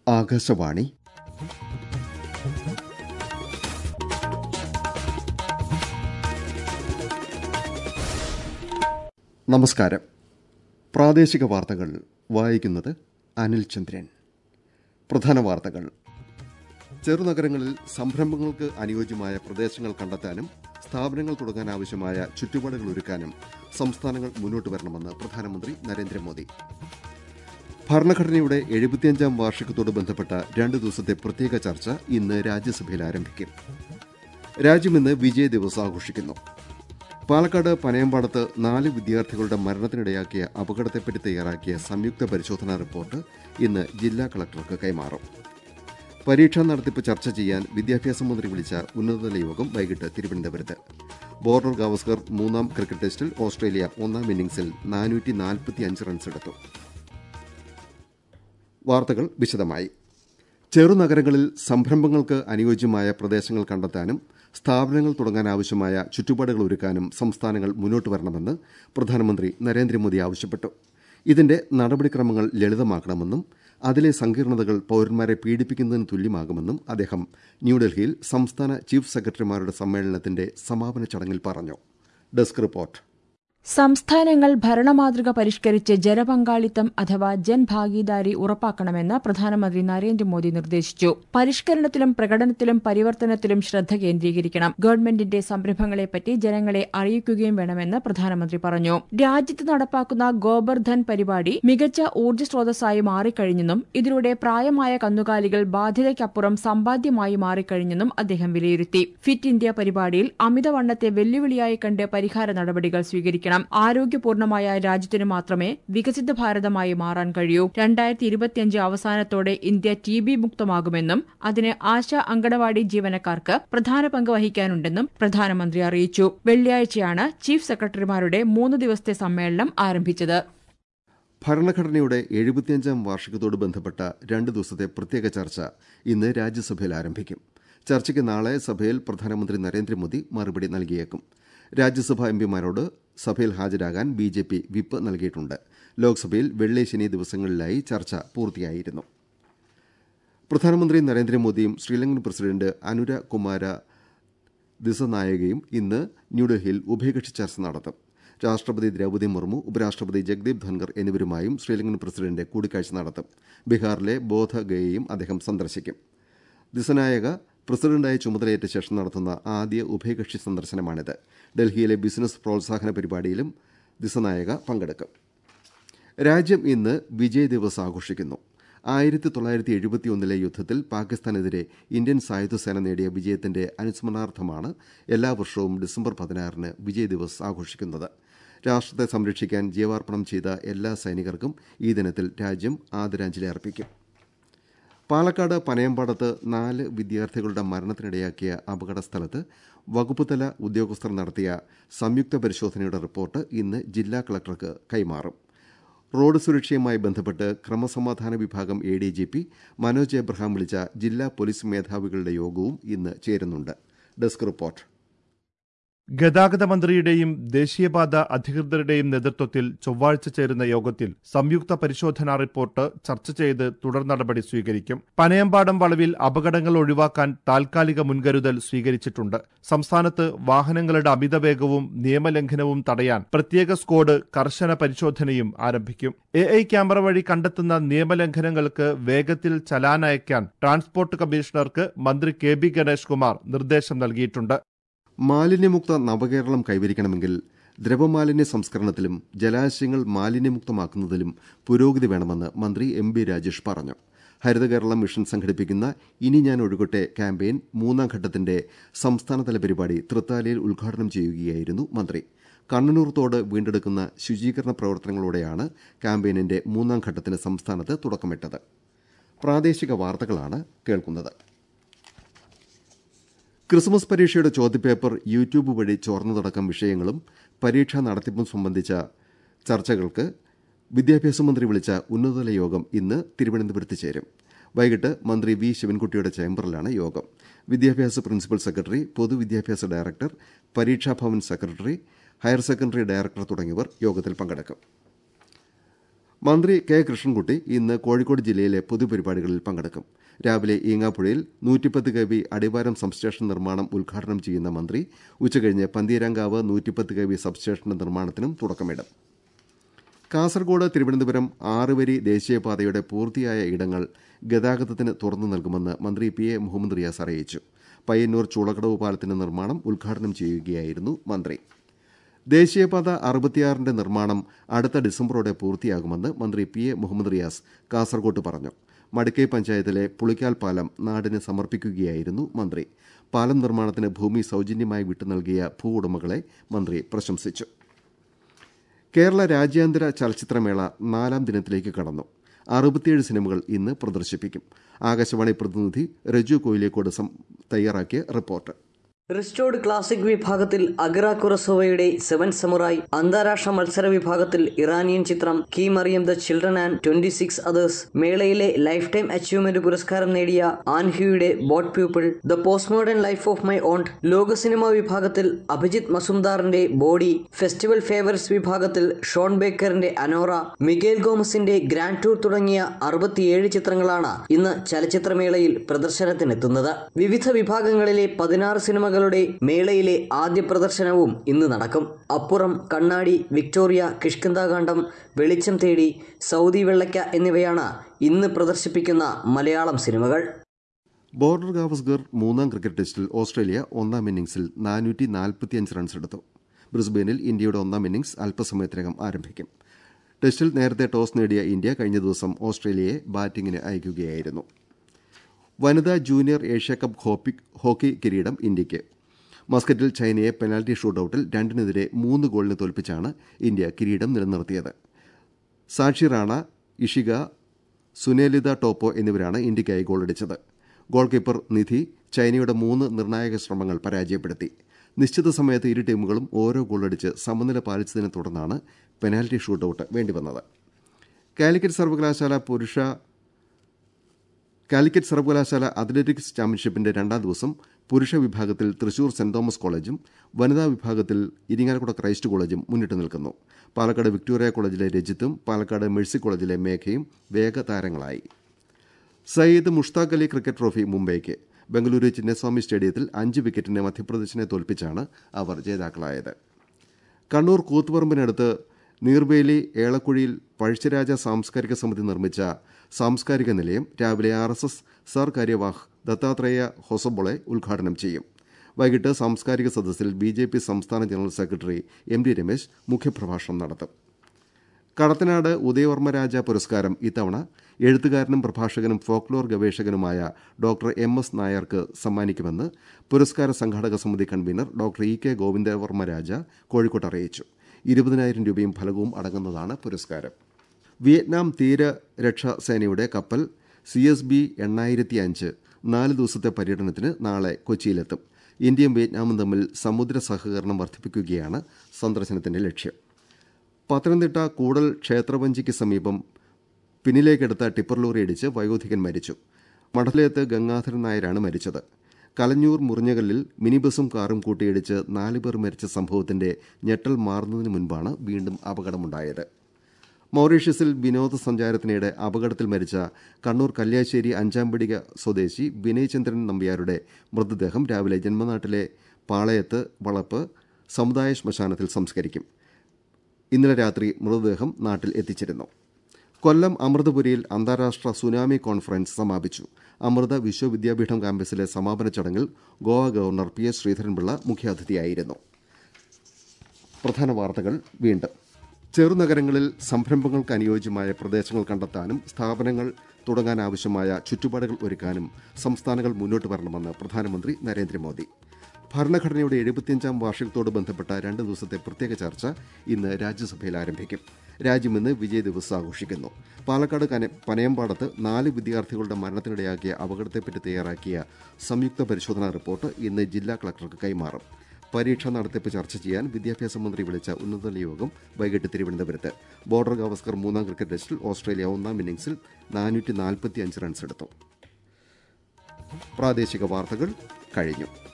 ആകാശവാണി നമസ്കാരം പ്രാദേശിക വാർത്തകൾ വായിക്കുന്നത് അനിൽ ചന്ദ്രൻ പ്രധാന വാർത്തകൾ ചെറുനഗരങ്ങളിൽ സംരംഭങ്ങൾക്ക് അനുയോജ്യമായ പ്രദേശങ്ങൾ കണ്ടെത്താനും സ്ഥാപനങ്ങൾ തുടങ്ങാൻ ആവശ്യമായ ചുറ്റുപാടുകൾ ഒരുക്കാനും സംസ്ഥാനങ്ങൾ മുന്നോട്ട് വരണമെന്ന് പ്രധാനമന്ത്രി നരേന്ദ്രമോദി ഭരണഘടനയുടെ എഴുപത്തിയഞ്ചാം വാർഷികത്തോട് ബന്ധപ്പെട്ട രണ്ട് ദിവസത്തെ പ്രത്യേക ചർച്ച ഇന്ന് രാജ്യസഭയിൽ ആരംഭിക്കും രാജ്യം ഇന്ന് വിജയ് ദിവസ് ആഘോഷിക്കുന്നു പാലക്കാട് പനയമ്പാടത്ത് നാല് വിദ്യാർത്ഥികളുടെ മരണത്തിനിടയാക്കിയ അപകടത്തെപ്പറ്റി തയ്യാറാക്കിയ സംയുക്ത പരിശോധനാ റിപ്പോർട്ട് ഇന്ന് ജില്ലാ കളക്ടർക്ക് കൈമാറും പരീക്ഷാ നടത്തിപ്പ് ചർച്ച ചെയ്യാൻ വിദ്യാഭ്യാസ മന്ത്രി വിളിച്ച ഉന്നതതല യോഗം വൈകിട്ട് തിരുവനന്തപുരത്ത് ബോർഡർ ഗാവസ്കർ മൂന്നാം ക്രിക്കറ്റ് ടെസ്റ്റിൽ ഓസ്ട്രേലിയ ഒന്നാം ഇന്നിംഗ്സിൽ നാനൂറ്റി നാൽപ്പത്തിയഞ്ച് റൺസെടുത്തു വാർത്തകൾ വിശദമായി ചെറുനഗരങ്ങളിൽ സംരംഭങ്ങൾക്ക് അനുയോജ്യമായ പ്രദേശങ്ങൾ കണ്ടെത്താനും സ്ഥാപനങ്ങൾ തുടങ്ങാൻ ആവശ്യമായ ചുറ്റുപാടുകൾ ഒരുക്കാനും സംസ്ഥാനങ്ങൾ മുന്നോട്ട് വരണമെന്ന് പ്രധാനമന്ത്രി നരേന്ദ്രമോദി ആവശ്യപ്പെട്ടു ഇതിന്റെ നടപടിക്രമങ്ങൾ ലളിതമാക്കണമെന്നും അതിലെ സങ്കീർണതകൾ പൌരന്മാരെ പീഡിപ്പിക്കുന്നതിന് തുല്യമാകുമെന്നും അദ്ദേഹം ന്യൂഡൽഹിയിൽ സംസ്ഥാന ചീഫ് സെക്രട്ടറിമാരുടെ സമ്മേളനത്തിന്റെ സമാപന ചടങ്ങിൽ പറഞ്ഞു ഡെസ്ക് റിപ്പോർട്ട് സംസ്ഥാനങ്ങൾ ഭരണമാതൃക പരിഷ്കരിച്ച് ജനപങ്കാളിത്തം അഥവാ ജൻഭാഗീദാരി ഉറപ്പാക്കണമെന്ന് പ്രധാനമന്ത്രി നരേന്ദ്രമോദി നിർദ്ദേശിച്ചു പരിഷ്കരണത്തിലും പ്രകടനത്തിലും പരിവർത്തനത്തിലും ശ്രദ്ധ കേന്ദ്രീകരിക്കണം ഗവൺമെന്റിന്റെ സംരംഭങ്ങളെപ്പറ്റി ജനങ്ങളെ അറിയിക്കുകയും വേണമെന്ന് പ്രധാനമന്ത്രി പറഞ്ഞു രാജ്യത്ത് നടപ്പാക്കുന്ന ഗോബർധൻ പരിപാടി മികച്ച ഊർജ്ജ സ്രോതസ്സായി മാറിക്കഴിഞ്ഞെന്നും ഇതിലൂടെ പ്രായമായ കന്നുകാലികൾ ബാധ്യതയ്ക്കപ്പുറം സമ്പാദ്യമായി മാറിക്കഴിഞ്ഞെന്നും അദ്ദേഹം വിലയിരുത്തി ഫിറ്റ് ഇന്ത്യ പരിപാടിയിൽ അമിതവണ്ണത്തെ വെല്ലുവിളിയായി കണ്ട് പരിഹാര നടപടികൾ സ്വീകരിക്കണം ചെയ്യണം ആരോഗ്യപൂർണമായ രാജ്യത്തിനു മാത്രമേ വികസിത ഭാരതമായി മാറാൻ കഴിയൂ രണ്ടായിരത്തി ഇരുപത്തിയഞ്ച് അവസാനത്തോടെ ഇന്ത്യ ടി ബി മുക്തമാകുമെന്നും അതിന് ആശാ അങ്കണവാടി ജീവനക്കാർക്ക് പ്രധാന പങ്ക് വഹിക്കാനുണ്ടെന്നും പ്രധാനമന്ത്രി അറിയിച്ചു വെള്ളിയാഴ്ചയാണ് ചീഫ് സെക്രട്ടറിമാരുടെ മൂന്ന് ദിവസത്തെ സമ്മേളനം ആരംഭിച്ചത് ഭരണഘടനയുടെ എഴുപത്തിയഞ്ചാം വാർഷികത്തോട് ബന്ധപ്പെട്ട രണ്ട് ദിവസത്തെ പ്രത്യേക ചർച്ച ഇന്ന് രാജ്യസഭയിൽ ആരംഭിക്കും ചർച്ചയ്ക്ക് നാളെ സഭയിൽ പ്രധാനമന്ത്രി നരേന്ദ്രമോദി മറുപടി നൽകിയേക്കും രാജ്യസഭാ എംപിമാരോട് സഭയിൽ ഹാജരാകാൻ ബി ജെ പി വിപ്പ് നൽകിയിട്ടുണ്ട് ലോക്സഭയിൽ വെള്ളി ശനി ദിവസങ്ങളിലായി ചർച്ച പൂർത്തിയായിരുന്നു പ്രധാനമന്ത്രി നരേന്ദ്രമോദിയും ശ്രീലങ്കൻ പ്രസിഡന്റ് അനുര കുമാര ദിസനായകയും ഇന്ന് ന്യൂഡൽഹിയിൽ ഉഭയകക്ഷി ചർച്ച നടത്തും രാഷ്ട്രപതി ദ്രൌപദി മുർമു ഉപരാഷ്ട്രപതി ജഗ്ദീപ് ധൻകർ എന്നിവരുമായും ശ്രീലങ്കൻ പ്രസിഡന്റ് കൂടിക്കാഴ്ച നടത്തും ബീഹാറിലെ ബോധഗയയും അദ്ദേഹം സന്ദർശിക്കും ദിസനായക പ്രസിഡന്റായി ചുമതലയേറ്റ ശേഷം നടത്തുന്ന ആദ്യ ഉഭയകക്ഷി സന്ദർശനമാണിത് ഡൽഹിയിലെ ബിസിനസ് പ്രോത്സാഹന പരിപാടിയിലും ദിസനായക പങ്കെടുക്കും രാജ്യം ഇന്ന് വിജയ് ദിവസ് ആഘോഷിക്കുന്നു ആയിരത്തി തൊള്ളായിരത്തി എഴുപത്തിയൊന്നിലെ യുദ്ധത്തിൽ പാകിസ്ഥാനെതിരെ ഇന്ത്യൻ സായുധസേന നേടിയ വിജയത്തിന്റെ അനുസ്മരണാർത്ഥമാണ് എല്ലാ വർഷവും ഡിസംബർ പതിനാറിന് വിജയ് ദിവസ് ആഘോഷിക്കുന്നത് രാഷ്ട്രത്തെ സംരക്ഷിക്കാൻ ജീവാർപ്പണം ചെയ്ത എല്ലാ സൈനികർക്കും ഈ ദിനത്തിൽ രാജ്യം ആദരാഞ്ജലി അർപ്പിക്കും പാലക്കാട് പനയമ്പാടത്ത് നാല് വിദ്യാർത്ഥികളുടെ മരണത്തിനിടയാക്കിയ അപകട സ്ഥലത്ത് വകുപ്പുതല ഉദ്യോഗസ്ഥർ നടത്തിയ സംയുക്ത പരിശോധനയുടെ റിപ്പോർട്ട് ഇന്ന് ജില്ലാ കളക്ടർക്ക് കൈമാറും റോഡ് സുരക്ഷയുമായി ബന്ധപ്പെട്ട് ക്രമസമാധാന വിഭാഗം A D G P Manoj Abraham വിളിച്ച ജില്ലാ പോലീസ് മേധാവികളുടെ യോഗവും ഇന്ന് ചേരുന്നുണ്ട് ഡെസ്ക് റിപ്പോർട്ട് ഗതാഗത മന്ത്രിയുടെയും ദേശീയപാത അധികൃതരുടെയും നേതൃത്വത്തിൽ ചൊവ്വാഴ്ച ചേരുന്ന യോഗത്തിൽ സംയുക്ത പരിശോധനാ റിപ്പോർട്ട് ചർച്ച ചെയ്ത് തുടർ നടപടി സ്വീകരിക്കും പനയമ്പാടം വളവിൽ അപകടങ്ങൾ ഒഴിവാക്കാൻ താൽക്കാലിക മുൻകരുതൽ സ്വീകരിച്ചിട്ടുണ്ട് സംസ്ഥാനത്ത് വാഹനങ്ങളുടെ അമിതവേഗവും നിയമലംഘനവും തടയാൻ പ്രത്യേക സ്ക്വാഡ് കർശന പരിശോധനയും ആരംഭിക്കും എ ഐ ക്യാമറ വഴി കണ്ടെത്തുന്ന നിയമലംഘനങ്ങൾക്ക് വേഗത്തിൽ ചലാൻ അയക്കാൻ ട്രാൻസ്പോർട്ട് കമ്മീഷണർക്ക് മന്ത്രി കെ ബി ഗണേഷ് കുമാർ നിർദ്ദേശം നൽകിയിട്ടുണ്ട് മാലിന്യമുക്ത നവകേരളം കൈവരിക്കണമെങ്കിൽ ദ്രവമാലിന്യ സംസ്കരണത്തിലും ജലാശയങ്ങൾ മാലിന്യമുക്തമാക്കുന്നതിലും പുരോഗതി വേണമെന്ന് മന്ത്രി എം ബി രാജേഷ് പറഞ്ഞു ഹരിതകേരളം മിഷൻ സംഘടിപ്പിക്കുന്ന ഇനി ഞാൻ ഒഴുകട്ടെ ക്യാമ്പയിൻ മൂന്നാം ഘട്ടത്തിന്റെ സംസ്ഥാനതല പരിപാടി തൃത്താലയിൽ ഉദ്ഘാടനം ചെയ്യുകയായിരുന്നു മന്ത്രി കണ്ണനൂർ തോട് വീണ്ടെടുക്കുന്ന ശുചീകരണ പ്രവർത്തനങ്ങളോടെയാണ് ക്യാമ്പയിനിന്റെ മൂന്നാം ഘട്ടത്തിന് സംസ്ഥാനത്ത് തുടക്കമിട്ടത് പ്രാദേശിക വാർത്തകളാണ് കേൾക്കുന്നത് ക്രിസ്മസ് പരീക്ഷയുടെ ചോദ്യപേപ്പർ യൂട്യൂബ് വഴി ചോർന്നതടക്കം വിഷയങ്ങളും പരീക്ഷാ നടത്തിപ്പും സംബന്ധിച്ച ചർച്ചകൾക്ക് വിദ്യാഭ്യാസ മന്ത്രി വിളിച്ച ഉന്നതതല യോഗം ഇന്ന് തിരുവനന്തപുരത്ത് ചേരും വൈകിട്ട് മന്ത്രി വി ശിവൻകുട്ടിയുടെ ചേംബറിലാണ് യോഗം വിദ്യാഭ്യാസ പ്രിൻസിപ്പൽ സെക്രട്ടറി പൊതുവിദ്യാഭ്യാസ ഡയറക്ടർ പരീക്ഷാഭവൻ സെക്രട്ടറി ഹയർ സെക്കൻഡറി ഡയറക്ടർ തുടങ്ങിയവർ യോഗത്തിൽ പങ്കെടുക്കും മന്ത്രി കെ കൃഷ്ണൻകുട്ടി ഇന്ന് കോഴിക്കോട് ജില്ലയിലെ പൊതുപരിപാടികളിൽ പങ്കെടുക്കും രാവിലെ ഈങ്ങാപ്പുഴയിൽ നൂറ്റിപ്പത്ത് കെ വി അടിവാരം സബ്സ്റ്റേഷൻ നിർമ്മാണം ഉദ്ഘാടനം ചെയ്യുന്ന മന്ത്രി ഉച്ചകഴിഞ്ഞ് പന്തീരാങ്കാവ് നൂറ്റിപ്പത്ത് കെ വി സബ്സ്റ്റേഷന്റെ നിർമ്മാണത്തിനും തുടക്കമിടും കാസർഗോഡ് തിരുവനന്തപുരം ആറുവരി ദേശീയപാതയുടെ പൂർത്തിയായ ഇടങ്ങൾ ഗതാഗതത്തിന് തുറന്നു നൽകുമെന്ന് മന്ത്രി പി എ മുഹമ്മദ് റിയാസ് അറിയിച്ചു പയ്യന്നൂർ ചൂളക്കടവ് പാലത്തിന്റെ നിർമ്മാണം ഉദ്ഘാടനം ചെയ്യുകയായിരുന്നു മന്ത്രി ദേശീയപാത അറുപത്തിയാറിന്റെ നിർമ്മാണം അടുത്ത ഡിസംബറോടെ പൂർത്തിയാകുമെന്ന് മന്ത്രി പി എ മുഹമ്മദ് റിയാസ് കാസർകോട്ട് പറഞ്ഞു മടിക്കൈ പഞ്ചായത്തിലെ പുളിക്കാൽ പാലം നാടിന് സമർപ്പിക്കുകയായിരുന്നു മന്ത്രി പാലം നിർമ്മാണത്തിന് ഭൂമി സൌജന്യമായി വിട്ടു നൽകിയ ഭൂ ഉടമകളെ മന്ത്രി പ്രശംസിച്ചു കേരള രാജ്യാന്തര ചലച്ചിത്രമേള നാലാം ദിനത്തിലേക്ക് കടന്നു അറുപത്തിയേഴ് സിനിമകൾ ഇന്ന് പ്രദർശിപ്പിക്കും ആകാശവാണി പ്രതിനിധി രജു കോയിലേക്കോട് തയ്യാറാക്കിയ റിപ്പോർട്ട് റിസ്റ്റോർഡ് ക്ലാസിക് വിഭാഗത്തിൽ അഗ്ര കുറസോവയുടെ സെവൻ സമുറായി അന്താരാഷ്ട്ര മത്സര വിഭാഗത്തിൽ ഇറാനിയൻ ചിത്രം കീ Maryam the children and twenty six others മേളയിലെ ലൈഫ് ടൈം അച്ചീവ്മെന്റ് പുരസ്കാരം നേടിയ ആൻഹ്യൂയുടെ boat people the post modern life of my aunt ലോക സിനിമ വിഭാഗത്തിൽ അഭിജിത് മസുംദാറിന്റെ ബോഡി ഫെസ്റ്റിവൽ ഫേവേഴ്സ് വിഭാഗത്തിൽ ഷോൺ ബേക്കറിന്റെ അനോറ മിഗേൽ ഗോമസിന്റെ ഗ്രാൻഡ് ടൂർ തുടങ്ങിയ അറുപത്തിയേഴ് ചിത്രങ്ങളാണ് ഇന്ന് ചലച്ചിത്രമേളയിൽ പ്രദർശനത്തിനെത്തുന്നത് വിവിധ വിഭാഗങ്ങളിലെ പതിനാറ് സിനിമകൾ സിനിമകളുടെ മേളയിലെ ആദ്യ പ്രദർശനവും ഇന്ന് നടക്കും അപ്പുറം കണ്ണാടി വിക്ടോറിയ കിഷ്കിന്താകാന്ഡം വെളിച്ചം തേടി സൗദി വെള്ളയ്ക്ക എന്നിവയാണ് ഇന്ന് പ്രദർശിപ്പിക്കുന്ന മലയാളം സിനിമകൾ ബോർഡർ ഗാവസ്കർ മൂന്നാം ക്രിക്കറ്റ് ടെസ്റ്റിൽ ഓസ്ട്രേലിയ ഒന്നാം ഇന്നിംഗ്സിൽ നാനൂറ്റി നാൽപ്പത്തിയഞ്ച് റൺസ് എടുത്തു ബ്രിസ്ബെയിനിൽ ഇന്ത്യയുടെ ഒന്നാം ഇന്നിംഗ്സ് അല്പസമയത്തിനകം ആരംഭിക്കും ടെസ്റ്റിൽ നേരത്തെ ടോസ് നേടിയ ഇന്ത്യ കഴിഞ്ഞ ദിവസം ഓസ്ട്രേലിയയെ ബാറ്റിംഗിന് അയക്കുകയായിരുന്നു വനിതാ ജൂനിയർ ഏഷ്യാകപ്പ് ഹോക്കി കിരീടം ഇന്ത്യയ്ക്ക് മസ്കറ്റിൽ ചൈനയെ പെനാൽറ്റി ഷൂട്ടൌട്ടിൽ രണ്ടിനെതിരെ മൂന്ന് ഗോളിന് തോൽപ്പിച്ചാണ് ഇന്ത്യ കിരീടം നിലനിർത്തിയത് സാക്ഷി റാണ ഇഷിക സുനേലിത ടോപ്പോ എന്നിവരാണ് ഇന്ത്യയ്ക്കായി ഗോളടിച്ചത് ഗോൾ കീപ്പർ നിധി ചൈനയുടെ മൂന്ന് നിർണായക ശ്രമങ്ങൾ പരാജയപ്പെടുത്തി നിശ്ചിത സമയത്ത് ഇരു ടീമുകളും ഓരോ ഗോളടിച്ച് സമനില പാലിച്ചതിനെ തുടർന്നാണ് പെനാൽറ്റി ഷൂട്ടൌട്ട് വേണ്ടിവന്നത് കാലിക്കറ്റ് സർവകലാശാല പുരുഷ കാലിക്കറ്റ് സർവകലാശാല അത്ലറ്റിക്സ് ചാമ്പ്യൻഷിപ്പിന്റെ രണ്ടാം ദിവസം പുരുഷ വിഭാഗത്തിൽ തൃശൂർ സെന്റ് തോമസ് കോളേജും വനിതാ വിഭാഗത്തിൽ ഇരിങ്ങാലക്കുട ക്രൈസ്റ്റ് കോളേജും മുന്നിട്ട് നിൽക്കുന്നു പാലക്കാട് വിക്ടോറിയ കോളേജിലെ രജിത്തും പാലക്കാട് മെഴ്സി കോളേജിലെ മേഘയും വേഗതാരങ്ങളായി സയ്യിദ് മുഷ്താഖ് അലി ക്രിക്കറ്റ് ട്രോഫി മുംബൈക്ക് ബംഗളൂരു ചിന്നസ്വാമി സ്റ്റേഡിയത്തിൽ അഞ്ച് വിക്കറ്റിന് മധ്യപ്രദേശിനെ തോൽപ്പിച്ചാണ് അവർ ജേതാക്കളായത് കണ്ണൂർ കൂത്തുപറമ്പിനടുത്ത് നീർവേലി ഏളക്കുഴിയിൽ പഴശ്ശിരാജ സാംസ്കാരിക സമിതി നിർമ്മിച്ച സാംസ്കാരിക നിലയം രാവിലെ ആർ എസ് എസ് സർ കാര്യവാഹ് ദത്താത്രേയ ഹൊസബൊളെ ഉദ്ഘാടനം ചെയ്യും വൈകിട്ട് സാംസ്കാരിക സദസ്സിൽ ബി ജെ പി സംസ്ഥാന general secretary M D Ramesh മുഖ്യപ്രഭാഷണം നടത്തും കടത്തനാട് ഉദയവർമ്മ രാജ പുരസ്കാരം ഇത്തവണ എഴുത്തുകാരനും പ്രഭാഷകനും ഫോക്ലോർ ഗവേഷകനുമായ ഡോക്ടർ എം എസ് നായർക്ക് സമ്മാനിക്കുമെന്ന് പുരസ്കാര സംഘാടക സമിതി convener doctor E K Govindavarma Raja കോഴിക്കോട്ട് അറിയിച്ചു ഇരുപതിനായിരം രൂപയും ഫലകവും അടങ്ങുന്നതാണ് പുരസ്കാരം വിയറ്റ്നാം തീരരക്ഷാ സേനയുടെ കപ്പൽ സി എസ് ബി എണ്ണായിരത്തി അഞ്ച് നാല് ദിവസത്തെ പര്യടനത്തിന് നാളെ കൊച്ചിയിലെത്തും ഇന്ത്യയും വിയറ്റ്നാമും തമ്മിൽ സമുദ്ര സഹകരണം വർദ്ധിപ്പിക്കുകയാണ് സന്ദർശനത്തിന്റെ ലക്ഷ്യം പത്തനംതിട്ട കൂടൽ ക്ഷേത്രവഞ്ചിക്ക് സമീപം പിന്നിലേക്കെടുത്ത ടിപ്പർ ലോറി ഇടിച്ച് വയോധികൻ മരിച്ചു മഠലയത്ത് ഗംഗാധരൻ നായരാണ് മരിച്ചത് കലഞ്ഞൂർ മുറിഞ്ഞകല്ലിൽ മിനി ബസും കാറും കൂട്ടിയിടിച്ച് നാല് പേർ മരിച്ച സംഭവത്തിന്റെ ഞെട്ടൽ മാറുന്നതിന് മുൻപാണ് വീണ്ടും അപകടമുണ്ടായത് മൌറീഷ്യസിൽ വിനോദസഞ്ചാരത്തിനിടെ അപകടത്തിൽ മരിച്ച കണ്ണൂർ കല്യാശ്ശേരി അഞ്ചാംപിടിക സ്വദേശി വിനയചന്ദ്രൻ നമ്പ്യാരുടെ മൃതദേഹം രാവിലെ ജന്മനാട്ടിലെ പാളയത്ത് വളപ്പ് സമുദായ ശ്മശാനത്തിൽ സംസ്കരിക്കും ഇന്നലെ രാത്രി മൃതദേഹം നാട്ടിൽ എത്തിച്ചിരുന്നു കൊല്ലം അമൃതപുരിയിൽ അന്താരാഷ്ട്ര സുനാമി കോൺഫറൻസ് സമാപിച്ചു അമൃത വിശ്വവിദ്യാപീഠം ക്യാമ്പസിലെ സമാപന ചടങ്ങിൽ Goa governor P S Sreedharan Pillai മുഖ്യാതിഥിയായിരുന്നു പ്രധാന വാർത്തകൾ വീണ്ടും ചെറുനഗരങ്ങളിൽ സംരംഭങ്ങൾക്ക് അനുയോജ്യമായ പ്രദേശങ്ങൾ കണ്ടെത്താനും സ്ഥാപനങ്ങൾ തുടങ്ങാനാവശ്യമായ ചുറ്റുപാടുകൾ ഒരുക്കാനും സംസ്ഥാനങ്ങൾ മുന്നോട്ട് വരണമെന്ന് പ്രധാനമന്ത്രി നരേന്ദ്രമോദി ഭരണഘടനയുടെ എഴുപത്തിയഞ്ചാം വാർഷികത്തോട് ബന്ധപ്പെട്ട രണ്ട് ദിവസത്തെ പ്രത്യേക ചർച്ച ഇന്ന് രാജ്യസഭയിൽ ആരംഭിക്കും രാജ്യം ഇന്ന് വിജയ് ദിവസ് ആഘോഷിക്കുന്നു പാലക്കാട് കന പനയമ്പാടത്ത് നാല് വിദ്യാർത്ഥികളുടെ മരണത്തിനിടയാക്കിയ അപകടത്തെപ്പറ്റി തയ്യാറാക്കിയ സംയുക്ത പരിശോധനാ റിപ്പോർട്ട് ഇന്ന് ജില്ലാ കളക്ടർക്ക് കൈമാറും പരീക്ഷാ നടത്തിപ്പ് ചർച്ച ചെയ്യാൻ വിദ്യാഭ്യാസ മന്ത്രി വിളിച്ച ഉന്നതതല യോഗം വൈകിട്ട് തിരുവനന്തപുരത്ത് ബോർഡർ ഗാവസ്കർ മൂന്നാം ക്രിക്കറ്റ് ടെസ്റ്റിൽ ഓസ്ട്രേലിയ ഒന്നാം ഇന്നിംഗ്സിൽ നാനൂറ്റി നാൽപ്പത്തി അഞ്ച് റൺസ് എടുത്തു പ്രാദേശിക വാർത്തകൾ കഴിഞ്ഞു